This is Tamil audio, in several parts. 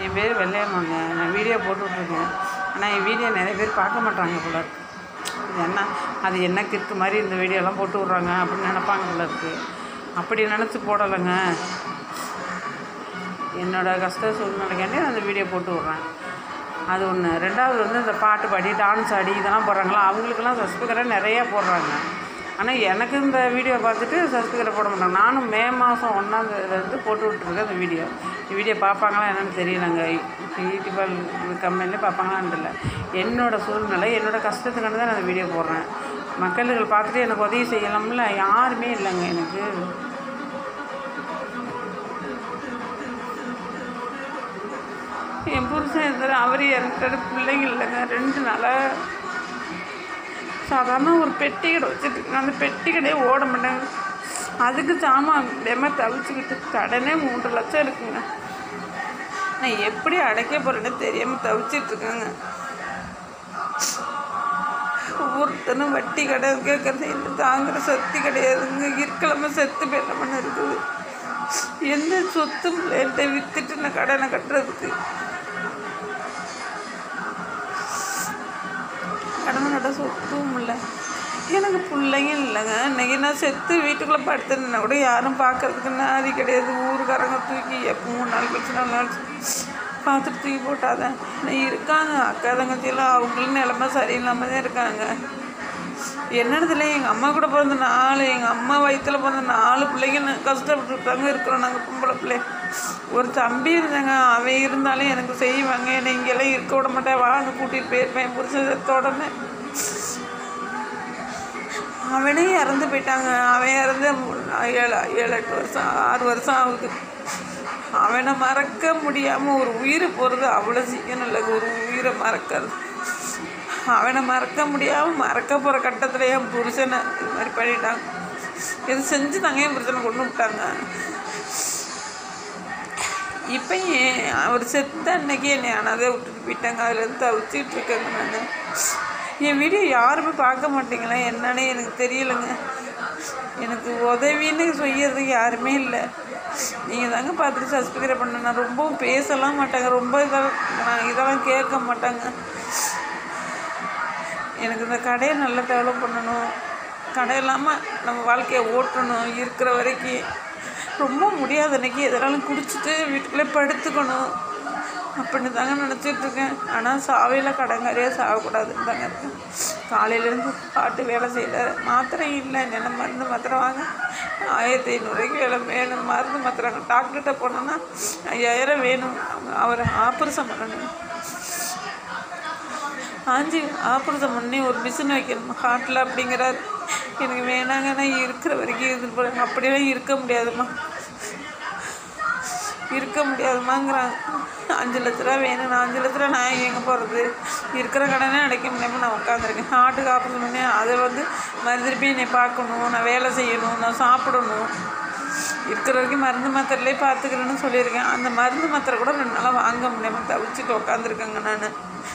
என் பேர் வெள்ளையம்மாங்க நான் வீடியோ போட்டுட்ருக்கேன் ஆனால் என் வீடியோ நிறைய பேர் பார்க்க மாட்டாங்க போல இருக்கு இது என்ன அது என்ன கிற்கு மாதிரி இந்த வீடியோலாம் போட்டு விட்றாங்க அப்படின்னு நினப்பாங்க போல இருக்கு அப்படி நினச்சி போடலைங்க என்னோடய கஷ்ட சூழ்நிலைக்காண்டி நான் அந்த வீடியோ போட்டு விட்றேன் அது ஒன்று ரெண்டாவது வந்து இந்த பாட்டு பாடி டான்ஸ் ஆடி இதெல்லாம் போடுறாங்களா அவங்களுக்கெல்லாம் சப்ஸ்கிரைபரை நிறையா போடுறாங்க ஆனால் எனக்கு இந்த வீடியோ பார்த்துட்டு சப்ஸ்கிரைபர் போட மாட்டாங்க நானும் மே மாதம் ஒன்றாந்தேதிலேருந்து போட்டு விட்ருக்கேன் அந்த வீடியோ இந்த வீடியோ பார்ப்பாங்களா என்னன்னு தெரியலங்க யூடியூபர் கம்பெனிலே பார்ப்பாங்களான்னு தெரியல என்னோடய சூழ்நிலை என்னோடய கஷ்டத்துக்கான தான் நான் அந்த வீடியோ போடுறேன் மக்களுகள் பார்த்துட்டு எனக்கு உதவி செய்யலாம்ல யாருமே இல்லைங்க எனக்கு என் புருஷன் இருந்தார் அவர் இறந்துட்டாரு பிள்ளைங்க இல்லைங்க ரெண்டு நாளாக சாதாரண ஒரு பெட்டி கடை வச்சுட்டு அந்த பெட்டி கடையே ஓட மாட்டாங்க அதுக்கு சாமான் டெம தவிச்சுக்கிட்டு கடனே மூன்று லட்சம் இருக்குங்க நான் எப்படி அடைக்க போகிறேன்னு தெரியாமல் தவிச்சிட்டு இருக்கேங்க ஒவ்வொருத்தனும் வட்டி கடை கேட்கறது என்ன தாங்குற சக்தி கிடையாதுங்க இருக்கிழமை செத்து போய் பண்ண இருக்குது எந்த சொத்தும் என்கிட்ட வித்துட்டு நான் கடனை கட்டுறதுக்கு கடனோட சொத்தும் இல்லை எனக்கு பிள்ளைங்க இல்லைங்க இன்னைக்கு நான் செத்து வீட்டுக்குள்ளே படுத்துருந்தேன்னா கூட யாரும் பார்க்கறதுக்கு நாதி கிடையாது ஊருக்காரங்க தூக்கி எப்போ மூணு நாள் கழிச்சு நாலு நாள் கழிச்சு பார்த்துட்டு தூக்கி போட்டாதான் நான் இருக்காங்க அக்கா தங்கச்சியெல்லாம் அவங்களும் நிலமை சரியில்லாமல் தான் இருக்காங்க என்னடத்துல எங்கள் அம்மா கூட பிறந்த நாலு எங்கள் அம்மா வயிற்றுல பிறந்த நாலு பிள்ளைங்க நான் கஷ்டப்பட்டுட்டாங்க இருக்கிறோம் நாங்கள் பொம்பளை பிள்ளை ஒரு தம்பி இருந்தாங்க அவன் இருந்தாலும் எனக்கு செய்வாங்க என்னை இங்கெல்லாம் இருக்க விட மாட்டேன் வான்னு கூட்டிகிட்டு போயிருப்பேன் புருஷன் செத்த உடனே அவனே இறந்து போயிட்டாங்க அவன் இறந்து மூணு- ஏழு ஏழு எட்டு வருஷம் ஆறு வருஷம் ஆகுது அவனை மறக்க முடியாமல் ஒரு உயிர் போகிறது அவ்வளோ சீக்கிரம் இல்லை ஒரு உயிரை மறக்கிறது அவனை மறக்க முடியாமல் மறக்க போகிற கட்டத்தில் என் புருஷனை இது மாதிரி பண்ணிட்டாங்க இது செஞ்சு தாங்க என் புருஷனை கொண்டு விட்டாங்க இப்போ ஏன் அவர் செத்த அன்னைக்கு என்னை அனாதை விட்டுட்டு போயிட்டாங்க அதுலேருந்து தவிச்சிட்டு இருக்கேங்க நான் என் வீடியோ யாருமே பார்க்க மாட்டீங்களா என்னன்னே எனக்கு தெரியலைங்க எனக்கு உதவின்னு செய்யறதுக்கு யாருமே இல்லை நீங்கள் தாங்க பார்த்துட்டு சப்ஸ்கிரைப் பண்ண நான் ரொம்பவும் பேசலாம் மாட்டாங்க ரொம்ப இதெல்லாம் நான் இதெல்லாம் கேட்க மாட்டாங்க எனக்கு இந்த கடையை நல்லா டெவலப் பண்ணணும் கடை இல்லாமல் நம்ம வாழ்க்கையை ஓட்டணும் இருக்கிற வரைக்கும் ரொம்ப முடியாத அன்னைக்கு எதனாலும் குடிச்சிட்டு வீட்டுக்குள்ளே படுத்துக்கணும் அப்படின்னு தாங்க நினச்சிட்டு இருக்கேன் ஆனால் சாவையில் கடங்காரியாக சாகக்கூடாதுன்னு தாங்க இருக்கேன் காலையிலேருந்து பாட்டு வேலை செய்யல மாத்திரை இல்லை என்ன மருந்து மாத்திரை வாங்க ஆயிரத்தி ஐநூறுரூவாய்க்கு வேலை வேணும் மருந்து மாத்திரை டாக்டர்கிட்ட போனோன்னா ஐயாயிரம் வேணும் அவரை ஆப்ரேஷன் பண்ணணும் ஆஞ்சி ஆப்ரேஷன் பண்ணி ஒரு மிஷின் வைக்கணும் ஹார்ட்டில் அப்படிங்கிறாரு எனக்கு வேணாங்க நான் இருக்கிற வரைக்கும் இது பண்ண- அப்படியெல்லாம் இருக்க முடியாதும்மா இருக்க முடியாதுமாங்கிறாங்க அஞ்சு லட்ச ரூபா வேணும் நான் அஞ்சு லட்ச ரூபா நான் எங்கே போகிறது இருக்கிற கடனே அடைக்க முடியாமல் நான் உட்காந்துருக்கேன் ஹார்ட்டுக்கு ஆப்ரேஷன் பண்ணி அதை வந்து மறு திருப்பி என்னை பார்க்கணும் நான் வேலை செய்யணும் நான் சாப்பிடணும் இருக்கிற வரைக்கும் மருந்து மாத்திரையிலே பார்த்துக்கிறேன்னு சொல்லியிருக்கேன் அந்த மருந்து மாத்திரை கூட ரெண்டு நாளாக வாங்க முடியாமல் தவிச்சிட்டு உட்காந்துருக்கேங்க நான்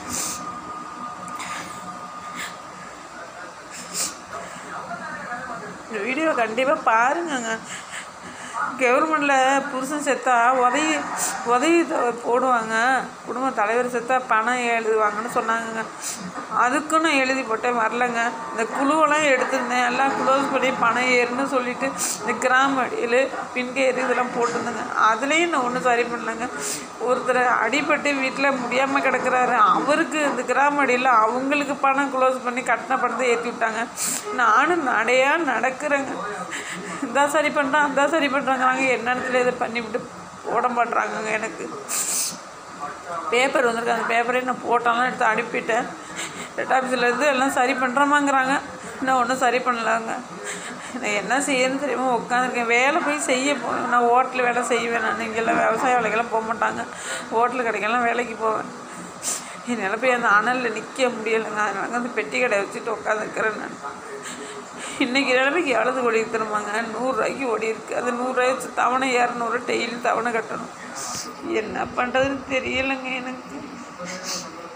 இந்த வீடியோ கண்டிப்பாக பாருங்கங்க கவர்மெண்டில் புருஷன் செத்தா உதவி உதவி தொகை போடுவாங்க குடும்ப தலைவர் செத்தா பணம் எழுதுவாங்கன்னு சொன்னாங்கங்க அதுக்கும் நான் எழுதி போட்டேன் வரலங்க இந்த குழுவெல்லாம் எடுத்திருந்தேன் எல்லாம் க்ளோஸ் பண்ணி பணம் ஏறுன்னு சொல்லிட்டு இந்த கிராம அடியில் பின்கேறு இதெல்லாம் போட்டிருந்தேங்க அதுலேயும் நான் ஒன்றும் சரி பண்ணலங்க ஒருத்தர் அடிபட்டு வீட்டில் முடியாமல் கிடக்குறாரு அவருக்கு இந்த கிராம அடியில் அவங்களுக்கு பணம் க்ளோஸ் பண்ணி கட்டின பணத்தை ஏற்றி விட்டாங்க நானும் நடையாக நடக்கிறேங்க இந்தா சரி பண்ணுறான் அந்த சரி பண்ணுறாங்கிறாங்க என்னத்துல இதை பண்ணிவிட்டு போட மாட்றாங்கங்க எனக்கு பேப்பர் வந்திருக்கு அந்த பேப்பரே நான் போட்டாலாம் எடுத்து அனுப்பிட்டேன் ரெட் ஆஃபீஸ்லேருந்து எல்லாம் சரி பண்ணுறோமாங்கிறாங்க இன்னும் ஒன்றும் சரி பண்ணலாங்க நான் என்ன செய்யணும்னு தெரியாமல் உட்காந்துருக்கேன் வேலை போய் செய்ய போ நான் ஹோட்டல் வேலை செய்வேன் நான் இங்கெல்லாம் விவசாய வேலைக்கெல்லாம் போக மாட்டாங்க ஹோட்டல் கடைக்கெல்லாம் வேலைக்கு போவேன் என்னால் போய் அந்த அனலில் நிற்க முடியலைங்க அதனால அந்த பெட்டி கடை வச்சுட்டு உட்காந்துருக்கிறேன் நான் இன்றைக்கி நிலைமைக்கு எவ்வளவு ஓடி தருமாங்க நூறுரூவாய்க்கு ஓடி இருக்குது அந்த நூறுரூவாய் வச்சு தவணை இரநூறு டெய்லி தவணை கட்டணும் என்ன பண்ணுறதுன்னு தெரியலைங்க எனக்கு